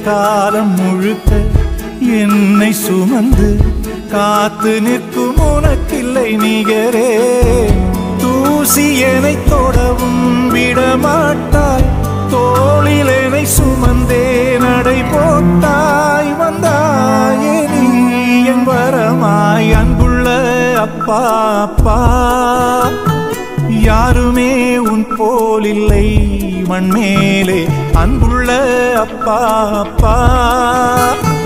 காலம் முழுக்க என்னை சுமந்து காத்து நிற்கும் உனக்கில்லை நிகரே தூசி என்னை தொடவும் விடமாட்டாய் தோளில் என்னை சுமந்தே நடை போட்டாய் வந்தாயே நீ என் வரமாய் அன்புள்ள அப்பா அப்பா யாருமே உன் போலில்லை மண்மேலே அன்புள்ள அப்பா அப்பா